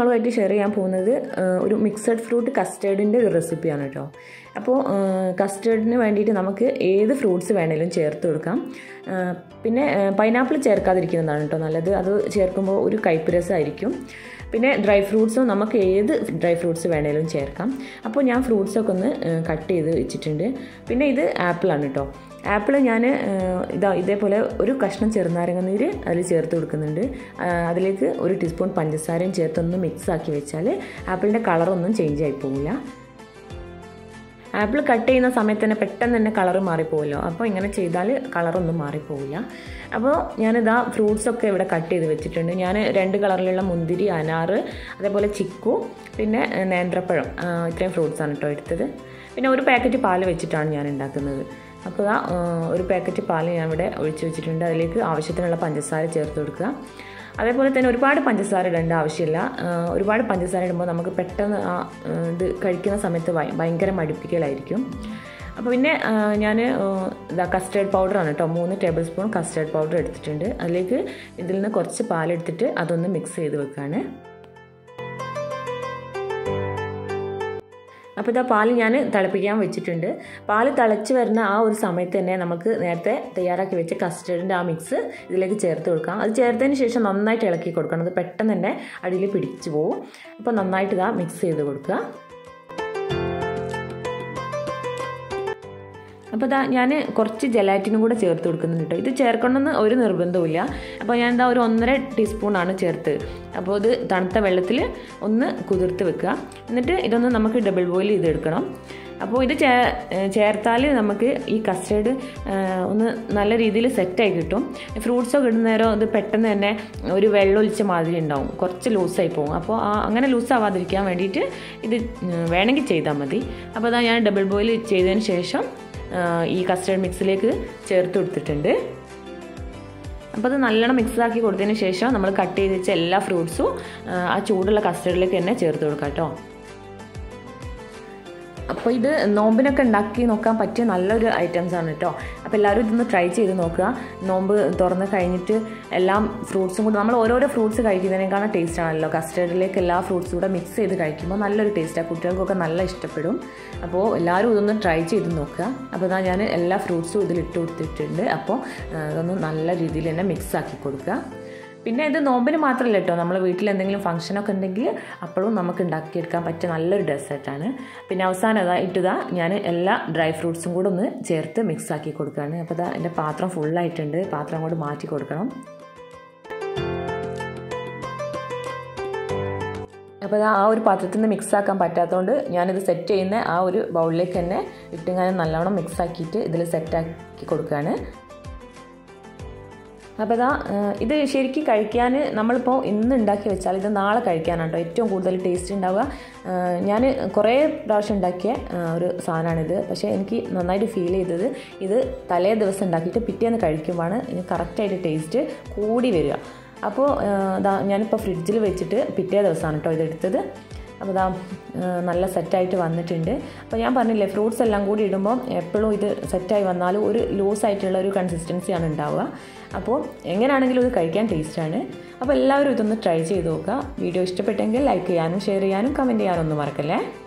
നിങ്ങളുമായിട്ട് ഷെയർ ചെയ്യാൻ പോകുന്നത് ഒരു മിക്സഡ് ഫ്രൂട്ട് കസ്റ്റേർഡിൻ്റെ ഒരു റെസിപ്പിയാണ് കേട്ടോ അപ്പോൾ കസ്റ്റേർഡിന് വേണ്ടിയിട്ട് നമുക്ക് ഏത് ഫ്രൂട്ട്സ് വേണേലും ചേർത്ത് കൊടുക്കാം പിന്നെ പൈനാപ്പിൾ ചേർക്കാതിരിക്കുന്നതാണ് കേട്ടോ നല്ലത് അത് ചേർക്കുമ്പോൾ ഒരു കയ്പ്പ് രസമായിരിക്കും പിന്നെ ഡ്രൈ ഫ്രൂട്ട്സും നമുക്ക് ഏത് ഡ്രൈ ഫ്രൂട്ട്സ് വേണേലും ചേർക്കാം അപ്പോൾ ഞാൻ ഫ്രൂട്ട്സൊക്കെ ഒന്ന് കട്ട് ചെയ്ത് വെച്ചിട്ടുണ്ട് പിന്നെ ഇത് ആപ്പിളാണ് കേട്ടോ ആപ്പിൾ ഞാൻ ഇതാ ഇതേപോലെ ഒരു കഷ്ണം ചെറുനാരങ്ങ നീര് അതിൽ ചേർത്ത് കൊടുക്കുന്നുണ്ട് അതിലേക്ക് ഒരു ടീസ്പൂൺ പഞ്ചസാരയും ചേർത്തൊന്ന് മിക്സ് ആക്കി വെച്ചാൽ ആപ്പിളിൻ്റെ കളറൊന്നും ചേഞ്ച് ആയി പോകില്ല ആപ്പിൾ കട്ട് ചെയ്യുന്ന സമയത്ത് തന്നെ പെട്ടെന്ന് തന്നെ കളർ മാറിപ്പോകുമല്ലോ അപ്പോൾ ഇങ്ങനെ ചെയ്താൽ കളറൊന്നും മാറിപ്പോവില്ല അപ്പോൾ ഞാനിതാ ഫ്രൂട്ട്സൊക്കെ ഇവിടെ കട്ട് ചെയ്ത് വെച്ചിട്ടുണ്ട് ഞാൻ രണ്ട് കളറിലുള്ള മുന്തിരി അനാറ് അതേപോലെ ചിക്കു പിന്നെ നേന്ത്രപ്പഴം ഇത്രയും ഫ്രൂട്ട്സാണ് കേട്ടോ എടുത്തത് പിന്നെ ഒരു പാക്കറ്റ് പാൽ വെച്ചിട്ടാണ് ഞാൻ ഉണ്ടാക്കുന്നത് അപ്പോൾ ആ ഒരു പാക്കറ്റ് പാൽ ഞാൻ ഇവിടെ ഒഴിച്ച് വെച്ചിട്ടുണ്ട് അതിലേക്ക് ആവശ്യത്തിനുള്ള പഞ്ചസാര ചേർത്ത് കൊടുക്കുക അതേപോലെ തന്നെ ഒരുപാട് പഞ്ചസാര ഇടേണ്ട ആവശ്യമില്ല ഒരുപാട് പഞ്ചസാര ഇടുമ്പോൾ നമുക്ക് പെട്ടെന്ന് ആ ഇത് കഴിക്കുന്ന സമയത്ത് ഭയങ്കര മടുപ്പിക്കലായിരിക്കും അപ്പോൾ പിന്നെ ഞാൻ ഇതാ കസ്റ്റേർഡ് പൗഡറാണ് കേട്ടോ മൂന്ന് ടേബിൾ സ്പൂൺ കസ്റ്റേർഡ് പൗഡർ എടുത്തിട്ടുണ്ട് അതിലേക്ക് ഇതിൽ നിന്ന് കുറച്ച് പാലെടുത്തിട്ട് അതൊന്ന് മിക്സ് ചെയ്ത് വെക്കുകയാണ് അപ്പോൾ ഇതാ പാൽ ഞാൻ തിളപ്പിക്കാൻ വെച്ചിട്ടുണ്ട് പാൽ തിളച്ച് വരുന്ന ആ ഒരു സമയത്ത് തന്നെ നമുക്ക് നേരത്തെ തയ്യാറാക്കി വെച്ച കസ്റ്റേർഡിൻ്റെ ആ മിക്സ് ഇതിലേക്ക് ചേർത്ത് കൊടുക്കാം അത് ചേർത്തതിന് ശേഷം നന്നായിട്ട് ഇളക്കി കൊടുക്കണം അത് പെട്ടെന്ന് തന്നെ അടിയിൽ പിടിച്ചു പോകും അപ്പോൾ നന്നായിട്ട് ഇതാ മിക്സ് ചെയ്ത് കൊടുക്കുക അപ്പോൾ ഇതാ ഞാൻ കുറച്ച് ജലാറ്റിനും കൂടെ ചേർത്ത് കൊടുക്കുന്നുണ്ട് കേട്ടോ ഇത് ചേർക്കണമെന്ന് ഒരു നിർബന്ധവുമില്ല അപ്പോൾ ഞാൻ എന്താ ഒരു ഒന്നര ടീസ്പൂണാണ് ചേർത്ത് അപ്പോൾ ഇത് തണുത്ത വെള്ളത്തിൽ ഒന്ന് കുതിർത്ത് വെക്കുക എന്നിട്ട് ഇതൊന്ന് നമുക്ക് ഡബിൾ ബോയിൽ ചെയ്തെടുക്കണം അപ്പോൾ ഇത് ചേ ചേർത്താൽ നമുക്ക് ഈ കസ്റ്റേർഡ് ഒന്ന് നല്ല രീതിയിൽ സെറ്റായി കിട്ടും ഫ്രൂട്ട്സൊക്കെ ഇടുന്ന നേരം ഇത് പെട്ടെന്ന് തന്നെ ഒരു വെള്ളമൊലിച്ച മാതിരി ഉണ്ടാവും കുറച്ച് ലൂസായി പോകും അപ്പോൾ ആ അങ്ങനെ ലൂസാവാതിരിക്കാൻ വേണ്ടിയിട്ട് ഇത് വേണമെങ്കിൽ ചെയ്താൽ മതി അപ്പോൾ അതാ ഞാൻ ഡബിൾ ബോയിൽ ചെയ്തതിന് ശേഷം ഈ കസ്റ്റേർഡ് മിക്സിലേക്ക് ചേർത്ത് കൊടുത്തിട്ടുണ്ട് അപ്പോൾ അത് നല്ലോണം മിക്സ് ആക്കി കൊടുത്തതിന് ശേഷം നമ്മൾ കട്ട് ചെയ്ത് വെച്ച എല്ലാ ഫ്രൂട്ട്സും ആ ചൂടുള്ള കസ്റ്റേർഡിലേക്ക് തന്നെ ചേർത്ത് കൊടുക്കാം കേട്ടോ അപ്പോൾ ഇത് നോമ്പിനൊക്കെ ഉണ്ടാക്കി നോക്കാൻ പറ്റിയ നല്ലൊരു ഐറ്റംസ് ആണ് കേട്ടോ അപ്പോൾ എല്ലാവരും ഇതൊന്ന് ട്രൈ ചെയ്ത് നോക്കുക നോമ്പ് തുറന്ന് കഴിഞ്ഞിട്ട് എല്ലാം ഫ്രൂട്ട്സും കൂടി നമ്മൾ ഓരോരോ ഫ്രൂട്ട്സ് കഴിക്കുന്നതിനേക്കാളും ടേസ്റ്റ് ആണല്ലോ കസ്റ്റേർഡിലേക്ക് എല്ലാ ഫ്രൂട്ട്സും കൂടെ മിക്സ് ചെയ്ത് കഴിക്കുമ്പോൾ നല്ലൊരു ടേസ്റ്റാണ് കുട്ടികൾക്കൊക്കെ നല്ല ഇഷ്ടപ്പെടും അപ്പോൾ എല്ലാവരും ഇതൊന്ന് ട്രൈ ചെയ്ത് നോക്കുക അപ്പോൾ ഇതാ ഞാൻ എല്ലാ ഫ്രൂട്ട്സും ഇതിൽ ഇട്ട് കൊടുത്തിട്ടുണ്ട് അപ്പോൾ അതൊന്ന് നല്ല രീതിയിൽ തന്നെ മിക്സ് ആക്കി കൊടുക്കുക പിന്നെ ഇത് നോമ്പിന് മാത്രമല്ല കേട്ടോ നമ്മൾ വീട്ടിൽ എന്തെങ്കിലും ഫംഗ്ഷനൊക്കെ ഉണ്ടെങ്കിൽ അപ്പോഴും നമുക്ക് ഉണ്ടാക്കിയെടുക്കാൻ പറ്റിയ നല്ലൊരു ഡെസേർട്ടാണ് പിന്നെ അവസാനം ഇതാ ഇട്ടതാ ഞാൻ എല്ലാ ഡ്രൈ ഫ്രൂട്ട്സും കൂടെ ഒന്ന് ചേർത്ത് മിക്സ് ആക്കി കൊടുക്കുകയാണ് അപ്പോൾ ഇതാ എൻ്റെ പാത്രം ഫുള്ളായിട്ടുണ്ട് പാത്രം കൂടെ മാറ്റി കൊടുക്കണം അപ്പോൾ ആ ഒരു പാത്രത്തിൽ നിന്ന് മിക്സ് ആക്കാൻ പറ്റാത്തതുകൊണ്ട് ഞാനിത് സെറ്റ് ചെയ്യുന്ന ആ ഒരു ബൗളിലേക്ക് തന്നെ ഇട്ടിങ്ങനെ നല്ലോണം മിക്സ് ആക്കിയിട്ട് ഇതിൽ സെറ്റാക്കി കൊടുക്കുകയാണ് അപ്പോൾ ഇതാ ഇത് ശരിക്കും കഴിക്കാൻ നമ്മളിപ്പോൾ ഇന്ന് ഉണ്ടാക്കി വെച്ചാൽ ഇത് നാളെ കഴിക്കാനാണ് കേട്ടോ ഏറ്റവും കൂടുതൽ ടേസ്റ്റ് ഉണ്ടാവുക ഞാൻ കുറേ പ്രാവശ്യം ഉണ്ടാക്കിയ ഒരു സാധനമാണിത് പക്ഷേ എനിക്ക് നന്നായിട്ട് ഫീൽ ചെയ്തത് ഇത് തലേ ദിവസം ഉണ്ടാക്കിയിട്ട് പിറ്റേന്ന് കഴിക്കുമ്പോഴാണ് ഇതിന് കറക്റ്റായിട്ട് ടേസ്റ്റ് കൂടി വരിക അപ്പോൾ ഇതാ ഞാനിപ്പോൾ ഫ്രിഡ്ജിൽ വെച്ചിട്ട് പിറ്റേ ദിവസമാണ് കേട്ടോ ഇതെടുത്തത് അപ്പോൾ ഇതാ നല്ല സെറ്റായിട്ട് വന്നിട്ടുണ്ട് അപ്പോൾ ഞാൻ പറഞ്ഞില്ലേ ഫ്രൂട്ട്സ് എല്ലാം കൂടി ഇടുമ്പോൾ എപ്പോഴും ഇത് സെറ്റായി വന്നാലും ഒരു ലൂസായിട്ടുള്ള ഒരു കൺസിസ്റ്റൻസിയാണ് ഉണ്ടാവുക അപ്പോൾ എങ്ങനെയാണെങ്കിലും ഇത് കഴിക്കാൻ ടേസ്റ്റാണ് അപ്പോൾ എല്ലാവരും ഇതൊന്ന് ട്രൈ ചെയ്ത് നോക്കുക വീഡിയോ ഇഷ്ടപ്പെട്ടെങ്കിൽ ലൈക്ക് ചെയ്യാനും ഷെയർ ചെയ്യാനും കമൻറ്റ് ചെയ്യാനും ഒന്നും മറക്കല്ലേ